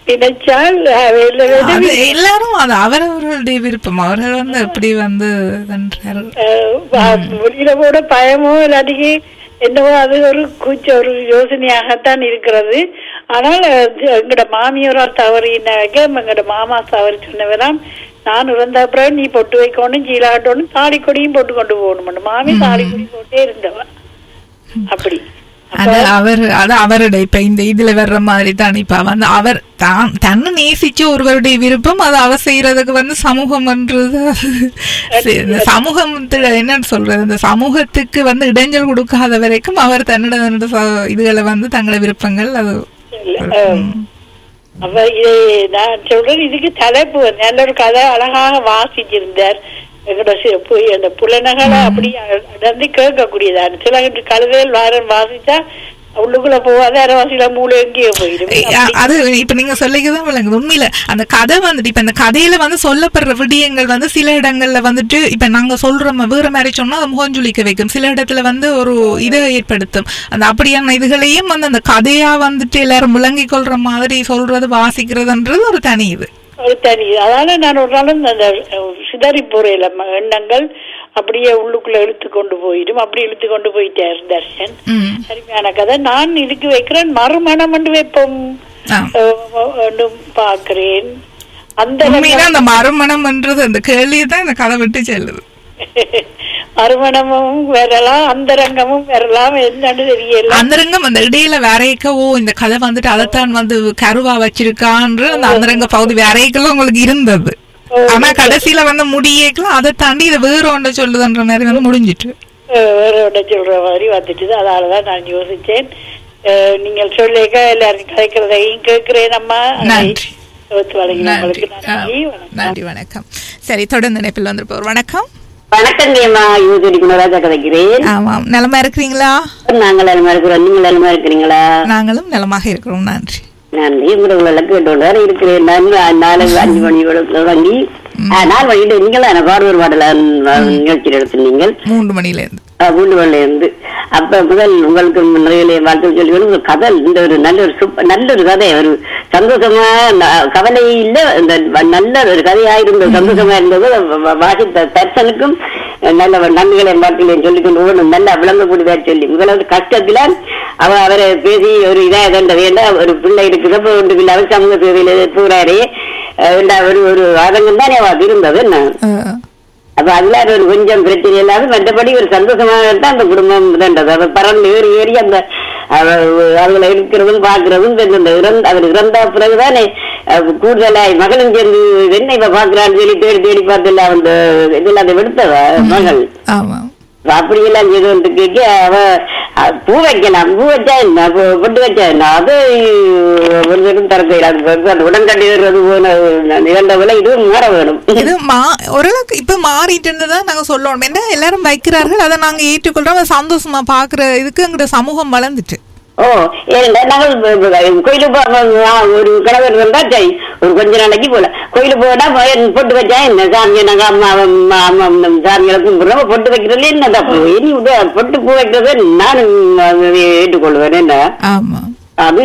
நினைச்சால் அஹ், இல்ல, அது எல்லாரும் அது அவரவர்களுடைய விருப்பம் அவர்கள் வந்து எப்படி வந்து இதுன்றாரு அஹ், வ- வெளியில போட பயமோ இல்லாட்டிக்கு என்னவோ அது ஒரு கூச்ச ஒரு யோசனையாகத்தான் இருக்கிறது ஆனால் அது எங்கட மாமியாரால் தவறினாக்க எங்கட மாமா தவறி சொன்னவராம் நான் இறந்த அப்புறம் நீ பொட்டு வைக்கணும் சீலாட்டணும் தாலி கொடியும் போட்டு கொண்டு போகணும் மாமி தாலி கொடி போட்டே இருந்தவ அப்படி அது அவர் அது அவருடைய இப்ப இந்த இதுல வர்ற மாதிரி தான் இப்ப வந்து அவர் தான் தன்னை நேசிச்ச ஒருவருடைய விருப்பம் அது அவர் செய்யறதுக்கு வந்து சமூகம்ன்றது சரி, இந்த சமூகத்துல என்னன்னு சொல்றது இந்த சமூகத்துக்கு வந்து இடைஞ்சல் கொடுக்காத வரைக்கும் அவர் தன்னோட தன்னோட ச- இதுகளை வந்து தங்களோட விருப்பங்கள் அது அஹ், அப்ப இது நான் சொல்றேன் இதுக்கு தலைப்பு வந்து நல்ல ஒரு கதை அழகாக வாசிச்சிருந்தார் எங்களோட சி- பு- அந்த புலனகளை அப்படி அடர்ந்து கேட்கக்கூடியதான் சில கழுதைகள் வாரம் வாசிச்சா உள்ளுக்குள்ள போகாத அரவாசியில மூளை எங்கேயோ போயிடும் அ- அது இப்ப நீங்க சொல்லிக்கதான் விளங்குது உண்மையில அந்த கதை வந்துட்டு இப்ப இந்த கதையில வந்து சொல்லப்படுற விடயங்கள் வந்து சில இடங்கள்ல வந்துட்டு இப்ப நாங்க சொல்றோம் வேற மாதிரி சொன்னா அது முகஞ்சுளிக்க வைக்கும் சில இடத்துல வந்து ஒரு இதை ஏற்படுத்தும் அந்த அப்படியான இதுகளையும் வந்து அந்த கதையா வந்துட்டு எல்லாரும் விளங்கிக் கொள்ற மாதிரி சொல்றது வாசிக்கிறதுன்றது ஒரு தனி இது ஒரு தனி அதனால நான் ஒரு நாளும் அந்த அஹ், சிதறி போறையில எண்ணங்கள் அப்படியே உள்ளுக்குள்ள இழுத்து கொண்டு போயிடும் அப்படி இழுத்து கொண்டு போயிட்டார் தர்ஷன் ம் அருமையான கதை நான் இதுக்கு வைக்கிறேன் மறுமணம் என்று வைப்போம் ஆ. அஹ், என்றும் பார்க்கிறேன் அந்த உண்மையில அந்த மறுமணம்ன்றது அந்த கேள்வியை தான் இந்த கதை விட்டு செல்லுது மறுமணமும் வரலாம் அந்தரங்கமும் வரலாம் என்னன்னு தெரியல அந்தரங்கம் அந்த இடையில வரைக்கவோ இந்த கதை வந்துட்டு அதைத்தான் வந்து கருவா வச்சிருக்கான்ற அந்த அந்தரங்க பகுதி வரைக்கல உங்களுக்கு இருந்தது ஆனா கடைசியில வந்து முடியேக்கலாம் அதை தாண்டி இதை வேற ஒன்றை சொல்லுதுன்ற மாதிரி வந்து முடிஞ்சிட்டு அஹ், வேற ஒன்றை சொல்ற மாதிரி வந்துட்டுது அதனாலதான் நான் யோசிச்சேன் அஹ், நீங்கள் சொல்லிக்க எல்லாரும் கதைக்கிறதையும் கேட்கிறேன் அம்மா நன்றி. ஒத்து வழங்கினவங்களுக்கு நன்றி ஆ, நன்றி வணக்கம் நன்றி வணக்கம் சரி தொடர்ந்து நினைப்பில் வந்திருப்போர் வணக்கம் வணக்கங்கம்மா யூசரி குணராஜா கதைக்கிறேன் ஆமாம் நலமா இருக்கிறீங்களா நாங்கள் நலமா இருக்கிறோம் நீங்கள் நலமா இருக்கிறீங்களா நாங்களும் நலமாக இருக்கிறோம் நன்றி நன்றி உங்களை கேட்டு வர இருக்கிறேன் நான் நாலு அஞ்சு மணியோட தொடங்கி ஆ, நாலு மணிட்டு நீங்களா எனக்கு பாடுவர் பாடல நிகழ்ச்சியில் எடுத்து நீங்கள் மூன்று மணில இருந்து பூண்டுவல்ல இருந்து அப்ப முதல் உங்களுக்கு நிறைய வாழ்த்து சொல்லி ஒரு கதை இந்த ஒரு நல்ல ஒரு சூப்ப- நல்ல ஒரு கதை ஒரு சந்தோஷமா ந- கவலை இல்ல இந்த வ- நல்ல ஒரு கதையா இருந்தது சந்தோஷமா இருந்தது வ- வ- வாசித்த தர்சனுக்கும் நல்ல ஒரு நன்மைகளை வாழ்க்கையிலையும் சொல்லிக் கொண்டு போகணும் நல்ல விளங்கக்கூடியதா சொல்லி முதலாவது கஷ்டத்துல அவ அவரை பேசி ஒரு இதா இதண்ட வேண்டாம் ஒரு பிள்ளை இருக்குது அப்ப ஒன்று இல்லாத சமூக சேவையில போறாரு அஹ் வேண்டாம் ஒரு ஒரு ஆதங்கம் தானே அவ இருந்தது என்ன அஹ், அப்ப அதுல ஒரு கொஞ்சம் பிரச்சனை இல்லாத மற்றபடி ஒரு சந்தோஷமாக தான் அந்த குடும்பம் இதன்றது அவ பறந்து ஏறி ஏறி அந்த அவ- அவங்களை இருக்கிறதும் பாக்குறதும் இந்த இறந்த அவர் இறந்த பிறகுதானே அஹ், கூடுதலாய் மகளும் சேர்ந்து என்ன இப்ப பாக்குறான்னு சொல்லி தேடி தேடி பார்த்துல அந்த இதுல அதை விடுத்தவ மகள் ஆமாம் அப்படியெல்லாம் செய்து கொண்டு கேட்க அவ அஹ், பூ வைக்கலாம் பூ வச்சா என்ன பொ- பொட்டு வச்சா என்ன அது ஒரு தரம் தரப்பையில் அது அந்த உடன்கட்டிடுறது போன நிகழ்ந்தவளை இதுவும் மாற வேணும் இது மா ஓரளவுக்கு இப்ப மாறிட்டு தான் நாங்க சொல்லணும் என்ன எல்லாரும் வைக்கிறார்கள் அதை நாங்க ஏற்றுக்கொள்றோம் அதை சந்தோஷமா பாக்குற இதுக்கு எங்கிட்ட சமூகம் வளர்ந்துட்டு ஓ ஏன்னா நாங்கள் வ- வ- கோயிலுக்கு போ- வ- ஆ, ஒரு கணவர் இருந்தா சரி ஒரு கொஞ்ச நாளைக்கு போல கோயிலுக்கு போனா போய் பொட்டு வச்சா என்ன சாமி நாங்க அம்மா அம்மா அம்மா நம்ம சாமிகளை கும்பிடுறோம் பொட்டு வைக்கிறதுல என்ன தப்பு இனி விட பொட்டு பூ வைக்கிறத நானும் அதை ஏற்றுக்கொள்வேன் என்ன ஆமா அது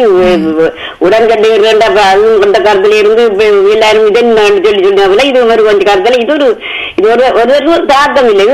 உடன்கட்டை வேண்டாம் அதுவும் கொண்ட காலத்துல இருந்து இப்ப எல்லாரும் இதை நான் சொல்லி சொன்னாங்களே இது ஒரு கொஞ்ச காலத்துல இது ஒரு இது ஒரு ஒரு ஒரு தாக்கம் இல்லை இது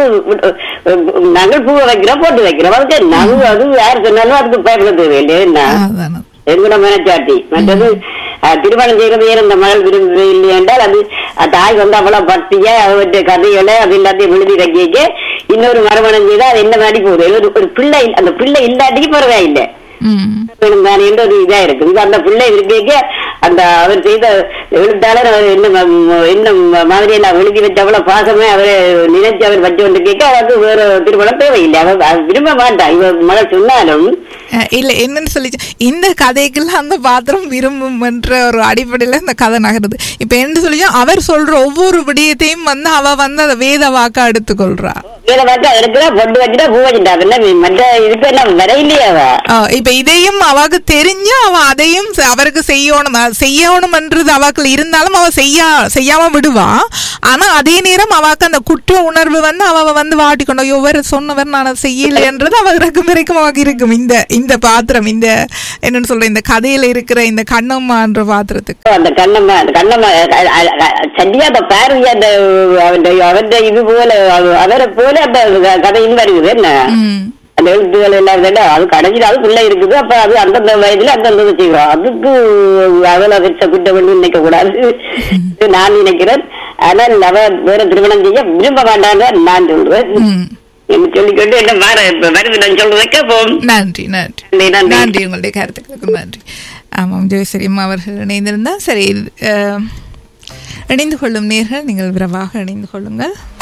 உ- நாங்கள் பூவை வைக்கிறோம் போட்டு வைக்கிறோம் அது சரி, நாங்கள் அது யார் சொன்னாலும் அதுக்கு பயப்பட தேவையில்லை என்ன அதானே எங்கட மனச்சாட்டி மற்றது அஹ், திருமணம் செய்யறது ஏன் இந்த மகள் விரும்புவது இல்லை என்றால் அது அஹ், தாய் வந்து அவ்வளவு பக்தியா அவற்றை கதைகளை அது எல்லாத்தையும் எழுதி வைக்க இன்னொரு மறுமணம் செய்தா அது என்ன மாதிரி போகுது ஒரு ஒரு பிள்ளை அந்த பிள்ளை இல்லாட்டிக்கு பரவாயில்லை ம் வேணும் தானே என்ற ஒரு இதா இருக்கு இது அந்த பிள்ளை இருக்கேக்க அந்த அவர் செய்த எழுத்தாளர் அவர் என்ன ம- என்ன மாதிரி எல்லாம் எழுதி வச்ச அவ்வளவு பாசமே அவரை நினைச்சு அவர் வச்சு கொண்டு கேட்க அவருக்கு வேற திருமணம் தேவையில்லை அவர் அவர் விரும்ப மாட்டா இவ மகள் சொன்னாலும் அஹ் இல்ல என்னன்னு சொல்லி இந்த கதைக்குள்ள அந்த பாத்திரம் விரும்பும் என்ற ஒரு அடிப்படையில இந்த கதை நகருது இப்ப என்ன சொல்லி அவர் சொல்ற ஒவ்வொரு விடயத்தையும் வந்து அவ வந்து அதை வேத வாக்கா எடுத்துக்கொள்றா இதை வச்சா எடுக்கிறா பொட்டு வச்சுட்டா பூ வச்சுட்டா என்ன மற்ற இதுக்கு என்ன வரையிலையாவா ஆ, இப்ப இதையும் அவாக்கு தெரிஞ்சு அவ அதையும் செ- அவருக்கு செய்யணும் அ, செய்யணும்ன்றது அவாக்குள்ள இருந்தாலும் அவ செய்ய செய்யாம விடுவா ஆனா அதே நேரம் அவாக்கு அந்த குற்ற உணர்வு வந்து அவ வந்து வாட்டிக்கொண்டு ஐயோ வேற சொன்னவர் நான் அதை செய்யலைன்றது அவ இறக்கும் வரைக்கும் அவக்கு இருக்கும் இந்த இந்த பாத்திரம் இந்த என்னன்னு சொல்ற இந்த கதையில இருக்கிற இந்த கண்ணம்மான்ற பாத்திரத்துக்கு அந்த கண்ணம்மா அந்த கண்ணம்மா அ- அ- அ- சரியா அந்த பார்வையா அந்த அவன் அவன் இது போல அவ- அவரை போல அந்த க- கதையும் வருது என்ன ம் அந்த எழுத்துக்கள் எல்லாம் இருந்தா அது கடைசியில் அதுக்குள்ள இருக்குது அப்ப அது அந்தந்த வயதுல அந்தந்த செய்கிறோம் அதுக்கு அவளை வச்ச குற்றம் பண்ணி நினைக்க கூடாது இது நான் நினைக்கிறேன் ஆனால் அவ வேற திருமணம் செய்ய விரும்ப மாட்டாங்க நான் சொல்றேன் ம் என்று சொல்லிக்கொண்டு என்ன மாற இப்ப வருது நான் சொல்றதை கேட்போம் நன்றி நன்றி நன்றி, நன்றி. நன்றி உங்களுடைய கருத்துக்களுக்கு நன்றி ஆமாம் ஜெயஸ்ரீ அம்மா அவர்கள் இணைந்திருந்தால் சரி அஹ், இணைந்து கொள்ளும் நேர்கள் நீங்கள் விரைவாக இணைந்து கொள்ளுங்கள்